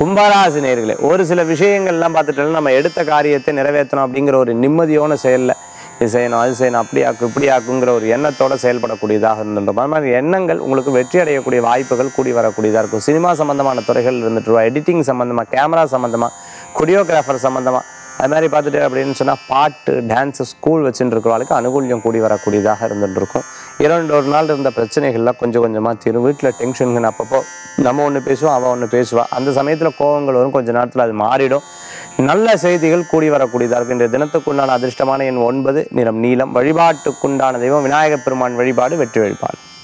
கும்பராசி நேர்களே ஒரு சில விஷயங்கள்லாம் பார்த்துட்டோம்னா நம்ம எடுத்த காரியத்தை நிறைவேற்றணும் அப்படிங்கிற ஒரு நிம்மதியான செயலில் இது செய்யணும் அது செய்யணும் அப்படி ஆக்கு இப்படி ஆக்குங்கிற ஒரு எண்ணத்தோட செயல்படக்கூடியதாக இருந்துருக்கும் அது மாதிரி எண்ணங்கள் உங்களுக்கு வெற்றி அடையக்கூடிய வாய்ப்புகள் கூடி வரக்கூடியதாக இருக்கும் சினிமா சம்பந்தமான துறைகள் இருந்துட்டு எடிட்டிங் சம்பந்தமாக கேமரா சம்பந்தமாக கொரியோகிராஃபர் சம்பந்தமாக அது மாதிரி பார்த்துட்டு அப்படின்னு சொன்னால் பாட்டு டான்ஸு ஸ்கூல் வச்சுட்டு இருக்கிறவங்களுக்கு அனுகூல்யம் கூடி வரக்கூடியதாக இருந்துட்டு இருக்கும் இரண்டு ஒரு நாள் இருந்த பிரச்சனைகள்லாம் கொஞ்சம் கொஞ்சமாக தீரும் வீட்டில் டென்ஷனுங்க அப்பப்போ நம்ம ஒன்று பேசுவோம் அவள் ஒன்று பேசுவா அந்த சமயத்தில் கோவங்கள் வரும் கொஞ்ச நேரத்தில் அது மாறிடும் நல்ல செய்திகள் கூடி வரக்கூடியதாக இருக்கும் இன்றைய தினத்துக்குண்டான அதிர்ஷ்டமான எண் ஒன்பது நிறம் நீலம் வழிபாட்டுக்குண்டான தெய்வம் விநாயகப் பெருமான் வழிபாடு வெற்றி வழிபாடு